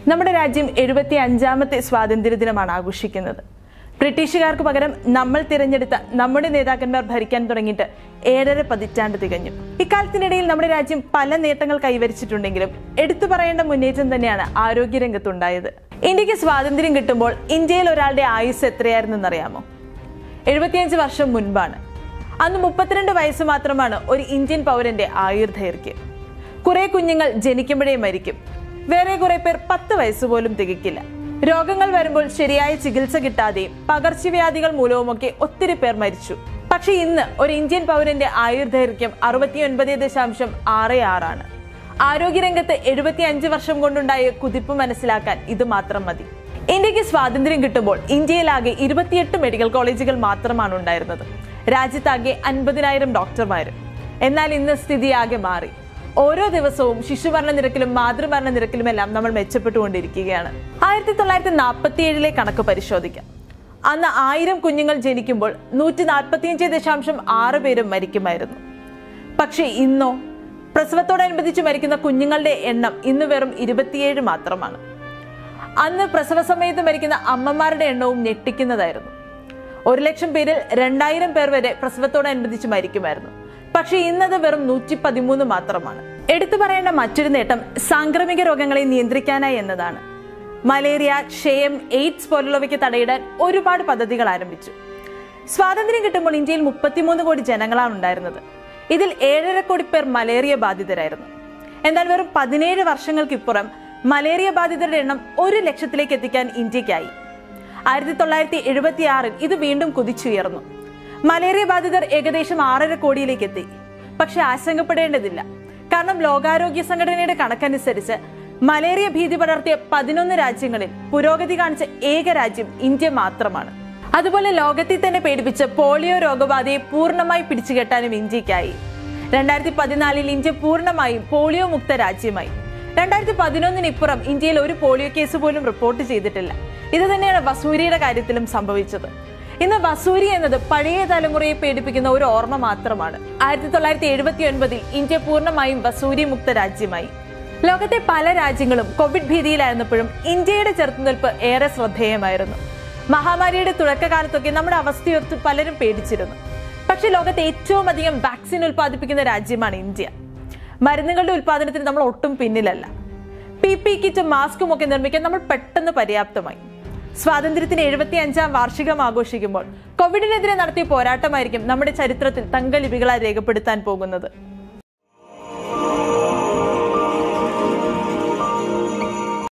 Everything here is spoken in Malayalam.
നമ്മുടെ രാജ്യം എഴുപത്തി അഞ്ചാമത്തെ സ്വാതന്ത്ര്യ ദിനമാണ് ആഘോഷിക്കുന്നത് ബ്രിട്ടീഷുകാർക്ക് പകരം നമ്മൾ തിരഞ്ഞെടുത്ത നമ്മുടെ നേതാക്കന്മാർ ഭരിക്കാൻ തുടങ്ങിയിട്ട് ഏഴര പതിറ്റാണ്ട് തികഞ്ഞു ഇക്കാലത്തിനിടയിൽ നമ്മുടെ രാജ്യം പല നേട്ടങ്ങൾ കൈവരിച്ചിട്ടുണ്ടെങ്കിലും എടുത്തു പറയേണ്ട മുന്നേറ്റം തന്നെയാണ് ആരോഗ്യരംഗത്തുണ്ടായത് ഇന്ത്യക്ക് സ്വാതന്ത്ര്യം കിട്ടുമ്പോൾ ഇന്ത്യയിൽ ഒരാളുടെ ആയുസ് എത്രയായിരുന്നെന്നറിയാമോ എഴുപത്തിയഞ്ച് വർഷം മുൻപാണ് അന്ന് മുപ്പത്തിരണ്ട് വയസ്സ് മാത്രമാണ് ഒരു ഇന്ത്യൻ പൗരന്റെ ആയുർദൈർഘ്യം കുറെ കുഞ്ഞുങ്ങൾ ജനിക്കുമ്പോഴേ മരിക്കും വേറെ കുറെ പേർ പത്ത് വയസ്സ് പോലും തികക്കില്ല രോഗങ്ങൾ വരുമ്പോൾ ശരിയായ ചികിത്സ കിട്ടാതെയും പകർച്ചവ്യാധികൾ മൂലവുമൊക്കെ ഒത്തിരി പേർ മരിച്ചു പക്ഷെ ഇന്ന് ഒരു ഇന്ത്യൻ പൗരന്റെ ആയുർദൈർഘ്യം അറുപത്തിയൊൻപത് ദശാംശം ആറ് ആറാണ് ആരോഗ്യരംഗത്ത് എഴുപത്തി അഞ്ച് വർഷം കൊണ്ടുണ്ടായ കുതിപ്പ് മനസ്സിലാക്കാൻ ഇത് മാത്രം മതി ഇന്ത്യക്ക് സ്വാതന്ത്ര്യം കിട്ടുമ്പോൾ ഇന്ത്യയിലാകെ ഇരുപത്തിയെട്ട് മെഡിക്കൽ കോളേജുകൾ മാത്രമാണ് ഉണ്ടായിരുന്നത് രാജ്യത്താകെ അൻപതിനായിരം ഡോക്ടർമാരും എന്നാൽ ഇന്ന് സ്ഥിതി ആകെ മാറി ഓരോ ദിവസവും ശിശുമരണ നിരക്കിലും മാതൃമരണ നിരക്കിലുമെല്ലാം നമ്മൾ മെച്ചപ്പെട്ടുകൊണ്ടിരിക്കുകയാണ് ആയിരത്തി തൊള്ളായിരത്തി നാൽപ്പത്തി ഏഴിലെ കണക്ക് പരിശോധിക്കാം അന്ന് ആയിരം കുഞ്ഞുങ്ങൾ ജനിക്കുമ്പോൾ നൂറ്റി നാൽപ്പത്തിയഞ്ച് ദശാംശം ആറ് പേരും മരിക്കുമായിരുന്നു പക്ഷേ ഇന്നോ പ്രസവത്തോടനുബന്ധിച്ച് മരിക്കുന്ന കുഞ്ഞുങ്ങളുടെ എണ്ണം ഇന്ന് വെറും ഇരുപത്തിയേഴ് മാത്രമാണ് അന്ന് പ്രസവ സമയത്ത് മരിക്കുന്ന അമ്മമാരുടെ എണ്ണവും ഞെട്ടിക്കുന്നതായിരുന്നു ഒരു ലക്ഷം പേരിൽ രണ്ടായിരം പേർ വരെ പ്രസവത്തോടനുബന്ധിച്ച് മരിക്കുമായിരുന്നു പക്ഷേ ഇന്നത് വെറും നൂറ്റി പതിമൂന്ന് മാത്രമാണ് എടുത്തു പറയേണ്ട മറ്റൊരു നേട്ടം സാംക്രമിക രോഗങ്ങളെ നിയന്ത്രിക്കാനായി എന്നതാണ് മലേറിയ ക്ഷയം എയ്ഡ്സ് പോലുള്ളവയ്ക്ക് തടയിടാൻ ഒരുപാട് പദ്ധതികൾ ആരംഭിച്ചു സ്വാതന്ത്ര്യം കിട്ടുമ്പോൾ ഇന്ത്യയിൽ മുപ്പത്തിമൂന്ന് കോടി ജനങ്ങളാണ് ഉണ്ടായിരുന്നത് ഇതിൽ ഏഴര കോടി പേർ മലേറിയ ബാധിതരായിരുന്നു എന്നാൽ വെറും പതിനേഴ് വർഷങ്ങൾക്കിപ്പുറം മലേറിയ ബാധിതരുടെ എണ്ണം ഒരു ലക്ഷത്തിലേക്ക് എത്തിക്കാൻ ഇന്ത്യക്കായി ആയിരത്തി തൊള്ളായിരത്തി എഴുപത്തി ആറിൽ ഇത് വീണ്ടും കുതിച്ചുയർന്നു മലേറിയ ബാധിതർ ഏകദേശം ആറര കോടിയിലേക്ക് എത്തി പക്ഷെ ആശങ്കപ്പെടേണ്ടതില്ല കാരണം ലോകാരോഗ്യ സംഘടനയുടെ കണക്കനുസരിച്ച് മലേറിയ ഭീതി പടർത്തിയ പതിനൊന്ന് രാജ്യങ്ങളിൽ പുരോഗതി കാണിച്ച ഏക രാജ്യം ഇന്ത്യ മാത്രമാണ് അതുപോലെ ലോകത്തിൽ തന്നെ പേടിപ്പിച്ച പോളിയോ രോഗബാധയെ പൂർണ്ണമായി പിടിച്ചുകെട്ടാനും ഇന്ത്യക്കായി രണ്ടായിരത്തി പതിനാലിൽ ഇന്ത്യ പൂർണ്ണമായും പോളിയോ മുക്ത രാജ്യമായി രണ്ടായിരത്തി പതിനൊന്നിന് ഇപ്പുറം ഇന്ത്യയിൽ ഒരു പോളിയോ കേസ് പോലും റിപ്പോർട്ട് ചെയ്തിട്ടില്ല ഇത് തന്നെയാണ് വസൂരിയുടെ കാര്യത്തിലും സംഭവിച്ചത് ഇന്ന് വസൂരി എന്നത് പഴയ തലമുറയെ പേടിപ്പിക്കുന്ന ഒരു ഓർമ്മ മാത്രമാണ് ആയിരത്തി തൊള്ളായിരത്തി എഴുപത്തി ഒൻപതിൽ ഇന്ത്യ പൂർണ്ണമായും വസൂരി മുക്ത രാജ്യമായി ലോകത്തെ പല രാജ്യങ്ങളും കോവിഡ് ഭീതിയിലായിരുന്നപ്പോഴും ഇന്ത്യയുടെ ചെറുത്തുനിൽപ്പ് ഏറെ ശ്രദ്ധേയമായിരുന്നു മഹാമാരിയുടെ തുടക്കകാലത്തൊക്കെ നമ്മുടെ അവസ്ഥയോർത്ത് പലരും പേടിച്ചിരുന്നു പക്ഷെ ലോകത്തെ ഏറ്റവും അധികം വാക്സിൻ ഉൽപ്പാദിപ്പിക്കുന്ന രാജ്യമാണ് ഇന്ത്യ മരുന്നുകളുടെ ഉൽപ്പാദനത്തിന് നമ്മൾ ഒട്ടും പിന്നിലല്ല പി പി കിറ്റും മാസ്കും ഒക്കെ നിർമ്മിക്കാൻ നമ്മൾ പെട്ടെന്ന് പര്യാപ്തമായി സ്വാതന്ത്ര്യത്തിന് എഴുപത്തി അഞ്ചാം വാർഷികം ആഘോഷിക്കുമ്പോൾ കോവിഡിനെതിരെ നടത്തിയ പോരാട്ടമായിരിക്കും നമ്മുടെ ചരിത്രത്തിൽ തങ്കലിപികളായി രേഖപ്പെടുത്താൻ പോകുന്നത്